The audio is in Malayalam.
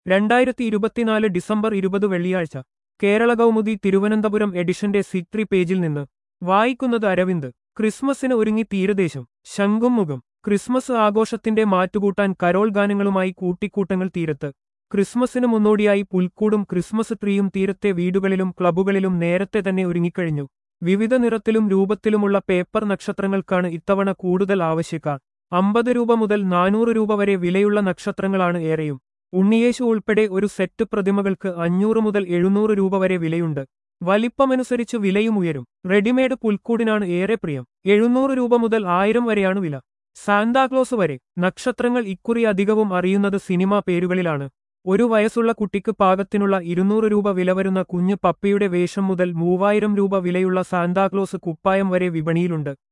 രണ്ടായിരത്തി ഇരുപത്തിനാല് ഡിസംബർ ഇരുപത് വെള്ളിയാഴ്ച കേരള കൗമുദി തിരുവനന്തപുരം എഡിഷന്റെ സിട്രി പേജിൽ നിന്ന് വായിക്കുന്നത് അരവിന്ദ് ക്രിസ്മസിന് ഒരുങ്ങി തീരദേശം ശംഖും മുഖം ക്രിസ്മസ് ആഘോഷത്തിന്റെ മാറ്റുകൂട്ടാൻ കരോൾ ഗാനങ്ങളുമായി കൂട്ടിക്കൂട്ടങ്ങൾ തീരത്ത് ക്രിസ്മസിന് മുന്നോടിയായി പുൽക്കൂടും ക്രിസ്മസ് ട്രീയും തീരത്തെ വീടുകളിലും ക്ലബുകളിലും നേരത്തെ തന്നെ ഒരുങ്ങിക്കഴിഞ്ഞു വിവിധ നിറത്തിലും രൂപത്തിലുമുള്ള പേപ്പർ നക്ഷത്രങ്ങൾക്കാണ് ഇത്തവണ കൂടുതൽ ആവശ്യക്കാർ അമ്പത് രൂപ മുതൽ നാനൂറ് രൂപ വരെ വിലയുള്ള നക്ഷത്രങ്ങളാണ് ഏറെയും ഉണ്ണിയേശു ഉൾപ്പെടെ ഒരു സെറ്റ് പ്രതിമകൾക്ക് അഞ്ഞൂറ് മുതൽ എഴുന്നൂറ് രൂപ വരെ വിലയുണ്ട് വലിപ്പമനുസരിച്ച് വിലയും ഉയരും റെഡിമെയ്ഡ് പുൽക്കൂടിനാണ് ഏറെ പ്രിയം എഴുന്നൂറ് രൂപ മുതൽ ആയിരം വരെയാണ് വില സാന്താക്ലോസ് വരെ നക്ഷത്രങ്ങൾ ഇക്കുറി അധികവും അറിയുന്നത് സിനിമാ പേരുകളിലാണ് ഒരു വയസ്സുള്ള കുട്ടിക്ക് പാകത്തിനുള്ള ഇരുന്നൂറ് രൂപ വില വരുന്ന കുഞ്ഞ് പപ്പിയുടെ വേഷം മുതൽ മൂവായിരം രൂപ വിലയുള്ള സാന്താക്ലോസ് കുപ്പായം വരെ വിപണിയിലുണ്ട്